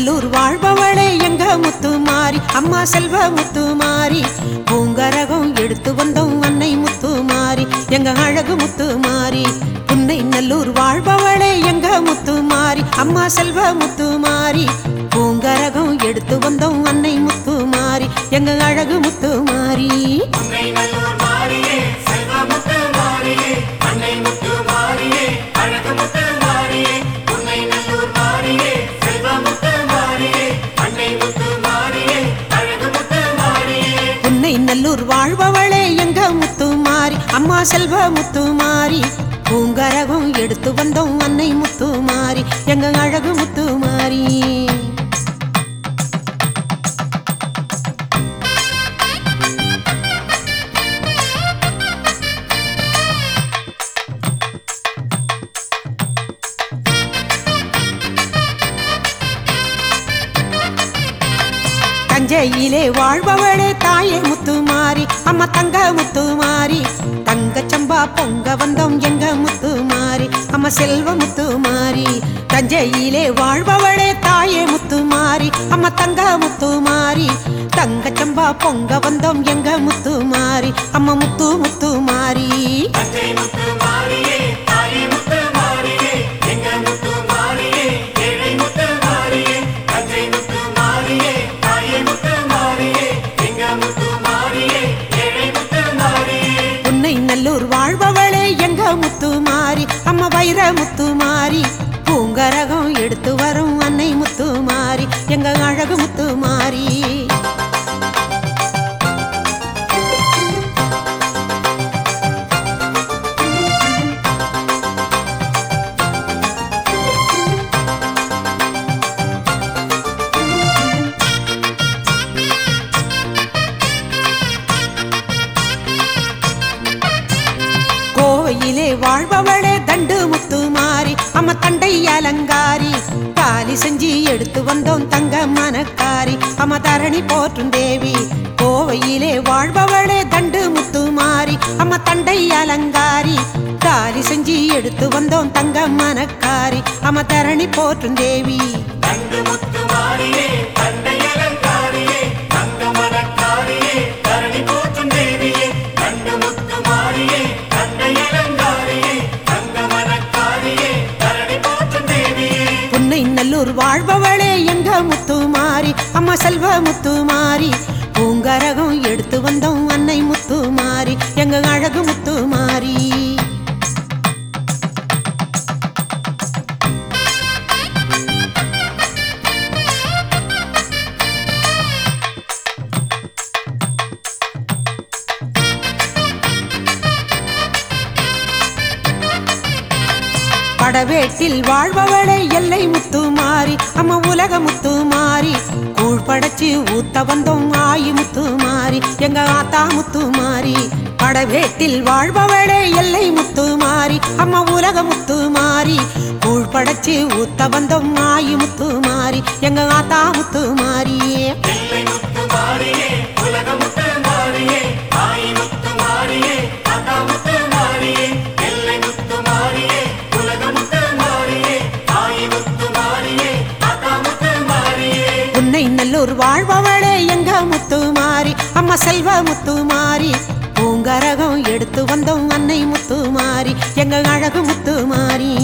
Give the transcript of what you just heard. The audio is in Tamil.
நல்லூர் வாழ்பவளே எங்க முத்துமாரி அம்மா செல்வ முத்துமாரி பூங்கரகம் எடுத்து வந்தோம் அன்னை முத்துமாரி எங்க அழகு முத்துமாரி புன்னை நல்லூர் வாழ்பவளே எங்க முத்துமாரி அம்மா செல்வ முத்துமாரி பூங்கரகம் எடுத்து வந்தோம் அன்னை முத்துமாரி எங்க அழகு முத்துமாரி உன்னை நல்லூர் மாறியே செல்வமுத்து மாறியே அன்னை முத்து மாறியே அழகு முத்து மாறியே உன்னை நல்லூர் மாறியே செல்வமுத்து மாறியே அன்னை முத்து மாறியே அழகு முத்து மாறியே புன்னை நல்லூர் வாழ்பவளே எங்க முத்துமாரி அம்மா செல்வ முத்துமாரி பூங்கரகம் எடுத்து வந்தோம் அன்னை முத்துமாரி எங்க அழகு முத்துமாரி தஞ்சையிலே வாழ்பவளே தாயே முத்துமாரி அம்மா தங்க முத்துமாரி தங்கச்சம்பா பொங்க வந்தோம் எங்க முத்துமாரி அம்மா செல்வ முத்துமாரி தஞ்சையிலே வாழ்பவளே தாயே முத்துமாரி அம்மா தங்க முத்துமாரி தங்கச்சம்பா பொங்க வந்தோம் எங்க முத்துமாரி அம்மா முத்து முத்துமாரி தஞ்சை முத்து மாறியே தாயே முத்து மாறியே எங்க முத்து மாறியே ஏழை முத்து மாறியே தஞ்சை முத்து மாறியே தாயே முத்து மாறியே எங்க முத்து மாறியே ஏழை முத்து மாறியே உன்னை நல்லூர் வாழ்பவளே எங்க முத்துமாரி அம்மா வைர முத்துமாரி பூங்கரகம் எடுத்து வரும் அன்னை முத்துமாரி எங்க அழகு முத்துமாரி கோவையிலே வாழ்பவளே தண்டு முத்துமாரி அம்மா தண்டை அலங்காரி தாலி செஞ்சு எடுத்து வந்தோம் தங்க மனக்காரி அம்மா தரணி போற்றும் தேவி கோவையிலே வாழ்பவளே தண்டு முத்துமாரி அம்மா தண்டை அலங்காரி தாலி செஞ்சு எடுத்து வந்தோம் தங்க மனக்காரி அம்மா தரணி போற்றும் தேவி தண்டு முத்து மாறியே தண்டை அலங்காரியே தங்க மனக்காரியே தரணி போற்றும் தேவியே தண்டு முத்து மாறியே தண்டை அலங்காரியே தங்க மனக்காரியே தரணி போற்றும் தேவியே உன்னை நல்லூர் வாழ்பவளே எங்க முத்துமாரி அம்மா செல்வ முத்துமாரி பூங்கரகம் எடுத்து வந்தோம் அன்னை முத்துமாரி எங்க அழகு முத்துமாரி படவேட்டில் வாழ்பவளே எல்லை முத்துமாரி அம்மா உலக முத்துமாரி கூழ் படைச்சு ஊத்த வந்தோம் ஆயி முத்துமாரி எங்க ஆத்தா முத்துமாரி படவேட்டில் வாழ்பவளே எல்லை முத்துமாரி அம்மா உலக முத்துமாரி கூழ் படைச்சு ஊத்த வந்தோம் ஆயி முத்துமாரி எங்க ஆத்தா முத்துமாரியே எல்லை முத்து மாறியே உலக முத்து மாறியே ஆயி முத்து மாறியே தாத்தா முத்து மாறியே எல்லை முத்து மாறியே உலக முத்து மாறியே ஆயி முத்து மாறியே தாத்தா முத்து மாறியே உன்னை நல்லூர் வாழ்பவளே எங்க முத்துமாரி அம்மா செல்வ முத்துமாரி பூங்கரகம் எடுத்து வந்தோம் அன்னை முத்துமாரி எங்க அழகு முத்துமாரி